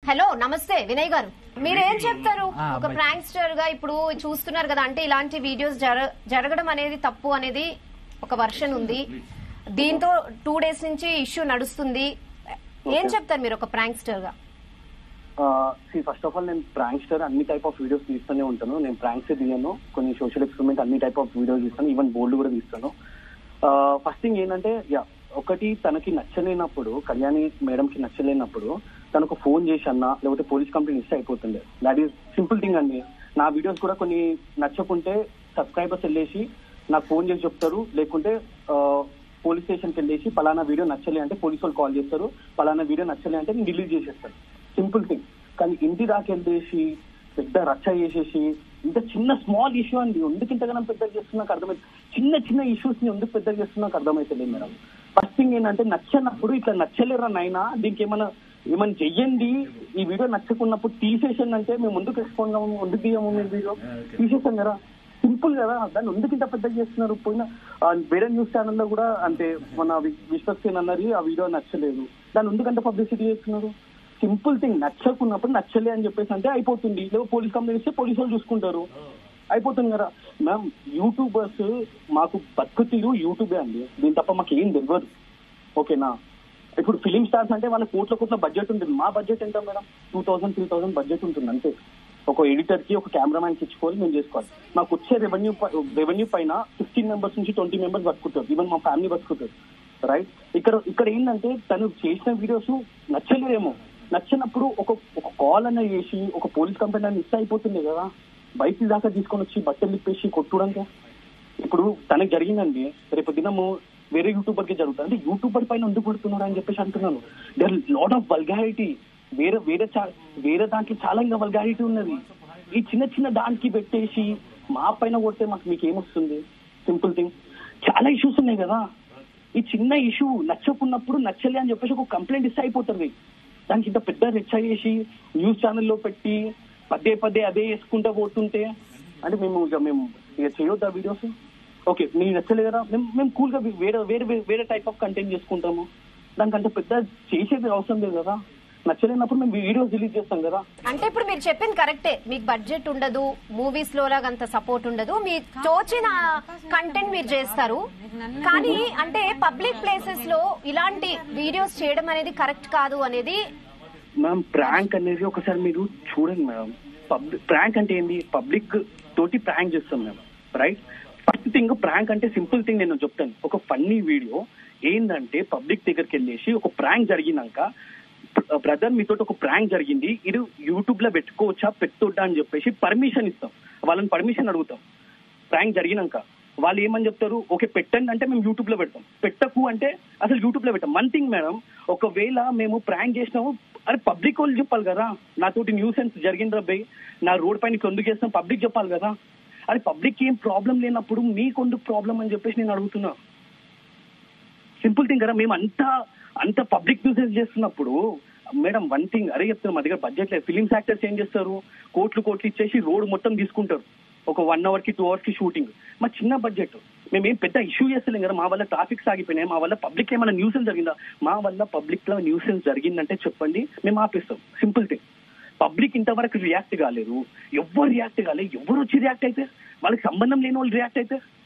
Hello నమస్తే వినయ్ గారు మీరేం చెప్తారు ఆ, ఒక అబ్బాయి. ప్రాంక్స్టర్ గా ఇప్పుడు చూస్తున్నారు కదా అంటే ఇలాంటి వీడియోస్ జర- జరగడం అనేది తప్పు అనేది ఒక వర్షన్ ఉంది దీంతో టూ డేస్ నుంచి ఇష్యూ నడుస్తుంది ఏం Okay. చెప్తారు మీరు ఒక ప్రాంక్స్టర్ గా సి ఫస్ట్ ఆఫ్ ఆల్ నేను ప్రాంక్స్టర్ అన్ని టైప్ ఆఫ్ వీడియోస్ తీస్తూనే ఉంటాను నేను ప్రాంక్స్ తీయను కొన్ని సోషల్ ఎక్స్పెరిమెంట్ అన్ని టైప్ ఆఫ్ వీడియోస్ తీస్తాను ఈవెన్ బోల్డ్ కూడా తీస్తాను ఫస్ట్ థింగ్ ఏంటంటే యా ఒకటి తనకి నచ్చలేనప్పుడు కళ్యాణి మేడంకి నచ్చలేనప్పుడు తనకు ఫోన్ చేసి అన్నా లేకపోతే పోలీస్ కంప్లైంట్ ఇస్తే అయిపోతుండే దాట్ ఈస్ సింపుల్ థింగ్ అండి నా వీడియోస్ కూడా కొన్ని నచ్చకుంటే సబ్స్క్రైబర్స్ వెళ్ళేసి నాకు ఫోన్ చేసి చెప్తారు లేకుంటే పోలీస్ స్టేషన్కి వెళ్ళేసి పలానా వీడియో నచ్చలే అంటే పోలీసు వాళ్ళు కాల్ చేస్తారు పలానా వీడియో నచ్చలే అంటే నేను డిలీట్ చేసేస్తాను సింపుల్ థింగ్ కానీ ఇంటి దాకా వెళ్ళేసి పెద్ద రచ్చ చేసేసి ఇంత చిన్న స్మాల్ ఇష్యూ అండి ఎందుకు ఇంతగానం పెద్దగా చేస్తున్నా అర్థమైతే చిన్న చిన్న ఇష్యూస్ ని ఎందుకు పెద్దగా చేస్తున్నా అర్థమైతలేదు మేడం ఫస్ట్ థింగ్ ఏంటంటే నచ్చనప్పుడు ఇట్లా నచ్చలేరా నాయనా దీనికి ఏమైనా ఏమైనా చెయ్యండి ఈ వీడియో నచ్చకున్నప్పుడు తీసేసండి అంటే మేము ముందుకు వేసుకున్నాము ముందుకు తీయము మీరు వీడియో తీసేసాం కదా సింపుల్ కదా దాన్ని ఎందుకు ఇంత పెద్దగా చేస్తున్నారు పోయిన ఆ, వేరే న్యూస్ ఛానల్లో కూడా అంటే మన వి- విశ్వక్సేన్ అన్నది ఆ వీడియో నచ్చలేదు దాన్ని ఎందుకంత పబ్లిసిటీ చేస్తున్నారు సింపుల్ థింగ్ నచ్చకున్నప్పుడు నచ్చలే అని చెప్పేసి అంటే అయిపోతుంది లేదా పోలీస్ కంప్లైంట్ ఇస్తే పోలీసు వాళ్ళు చూసుకుంటారు అయిపోతుంది కదా మ్యామ్ యూట్యూబర్స్ మాకు బతుకుతీరు యూట్యూబే అండి దీని తప్ప మాకు ఏం తెలియదు ఓకేనా ఇప్పుడు ఫిలిం స్టార్స్ అంటే వాళ్ళ కోట్ల కోట్ల బడ్జెట్ ఉంటుంది మా బడ్జెట్ ఎంత madam two thousand three thousand budget ఉంటుంది అంతే ఒక ఎడిటర్ కి ఒక కెమెరామ్యాన్ కి ఇచ్చుకోవాలి మేము చేసుకోవాలి మాకు వచ్చే రెవెన్యూ రెవెన్యూ పైన ఫిఫ్టీన్ మెంబర్స్ నుంచి ట్వంటీ మెంబర్స్ బతుకుతారు ఈవెన్ మా ఫ్యామిలీ బతుకుతారు రైట్ ఇక్కడ ఇక్కడ ఏంటంటే తను చేసిన వీడియోస్ నచ్చలేదేమో నచ్చినప్పుడు ఒక ఒక కాల్ అన్న చేసి ఒక పోలీస్ కంప్లైంట్ అని ఇస్తే అయిపోతుంది కదా బయట దాకా తీసుకొని వచ్చి బట్టలు తిప్పేసి కొట్టుడంతో ఇప్పుడు తనకి జరిగిందండి రేపు దినము వేరే యూట్యూబర్ కి జరుగుతుంది అంటే యూట్యూబర్ పైన ఎందుకు కొడుతున్నాడు అని చెప్పేసి అంటున్నాను దర్ లాట్ ఆఫ్ వల్గారిటీ వేరే వేరే చా- వేరే దాంట్లో చాలా ఇంకా వల్గారిటీ ఉన్నది ఈ చిన్న చిన్న దానికి పెట్టేసి మా పైన కొడితే మాకు మీకు ఏమొస్తుంది సింపుల్ థింగ్ చాలా ఇష్యూస్ ఉన్నాయి కదా ఈ చిన్న ఇష్యూ నచ్చకున్నప్పుడు నచ్చలే అని చెప్పేసి ఒక కంప్లైంట్ ఇస్తే అయిపోతుంది దానికి ఇంత పెద్ద రెచ్చ చేసి న్యూస్ ఛానల్లో పెట్టి పదే పదే అదే వేసుకుంటా పోతుంటే అంటే మేము ఇక మేము ఇక చేయొద్దా వీడియోస్ ఓకే నీకు నచ్చలేదు కదా మేము మేము కూల్ గా వేరే వేరే వేరే టైప్ ఆఫ్ కంటెంట్ చేసుకుంటాము దానికంటే పెద్ద చేసేది అవసరం లేదు కదా నచ్చలేనప్పుడు మేము వీడియోస్ డిలీట్ చేస్తాం కదా అంటే ఇప్పుడు మీరు చెప్పింది కరెక్టే మీకు బడ్జెట్ ఉండదు మూవీస్ లో లాగా అంత సపోర్ట్ ఉండదు మీ తోచిన కంటెంట్ మీరు చేస్తారు కానీ అంటే పబ్లిక్ ప్లేసెస్ లో ఇలాంటి వీడియోస్ చేయడం అనేది కరెక్ట్ కాదు అనేది మ్యామ్ ప్రాంక్ అనేది ఒకసారి మీరు చూడండి మేడం పబ్లిక్ ప్రాంక్ అంటే ఏంది పబ్లిక్ తోటి ప్రాంక్ చేస్తాం మేము రైట్ ఫస్ట్ థింగ్ ప్రాంక్ అంటే సింపుల్ థింగ్ నేను చెప్తాను ఒక ఫన్నీ వీడియో ఏంటంటే పబ్లిక్ దగ్గరికి వెళ్ళేసి ఒక ప్రాంక్ జరిగినాక బ్రదర్ మీతో ఒక ప్రాంక్ జరిగింది ఇది యూట్యూబ్ లో పెట్టుకోవచ్చా పెట్టొద్దా అని చెప్పేసి పర్మిషన్ ఇస్తాం వాళ్ళని పర్మిషన్ అడుగుతాం ప్రాంక్ జరిగినాక వాళ్ళు ఏమని చెప్తారు ఓకే పెట్టండి అంటే మేము యూట్యూబ్ లో పెడతాం పెట్టకు అంటే అసలు యూట్యూబ్ లో పెట్టాం వన్ థింగ్ మేడం ఒకవేళ మేము ప్రాంక్ చేసినాము అరే పబ్లిక్ వాళ్ళు చెప్పాలి కదా నాతోటి న్యూసెన్స్ జరిగింది రబ్బాయి నా రోడ్ పైన ఇట్లా ఎందుకు చేస్తాం పబ్లిక్ చెప్పాలి కదా అరే పబ్లిక్ ఏం ప్రాబ్లం లేనప్పుడు మీకు ఎందుకు ప్రాబ్లం అని చెప్పేసి నేను అడుగుతున్నా సింపుల్ థింగ్ కదా మేము అంతా అంత పబ్లిక్ న్యూసెన్స్ చేస్తున్నప్పుడు మేడం వన్ థింగ్ అరే చెప్తున్నా మా దగ్గర బడ్జెట్ లేదు ఫిలిమ్స్ యాక్టర్స్ ఏం చేస్తారు కోట్లు కోట్లు ఇచ్చేసి రోడ్ మొత్తం తీసుకుంటారు ఒక వన్ అవర్ కి టూ అవర్స్ కి షూటింగ్ మా చిన్న బడ్జెట్ మేమేం పెద్ద ఇష్యూ చేస్తలేం కదా మా వల్ల ట్రాఫిక్ సాగిపోయినాయి మా వల్ల పబ్లిక్ ఏమైనా న్యూసెన్స్ జరిగిందా మా వల్ల పబ్లిక్ లో న్యూసెన్స్ జరిగిందంటే చెప్పండి మేము ఆపేస్తాం సింపుల్ థింగ్ పబ్లిక్ ఇంతవరకు రియాక్ట్ కాలేదు ఎవరు రియాక్ట్ కాలేదు ఎవరు వచ్చి రియాక్ట్ అయితే వాళ్ళకి సంబంధం లేని వాళ్ళు రియాక్ట్ అయితే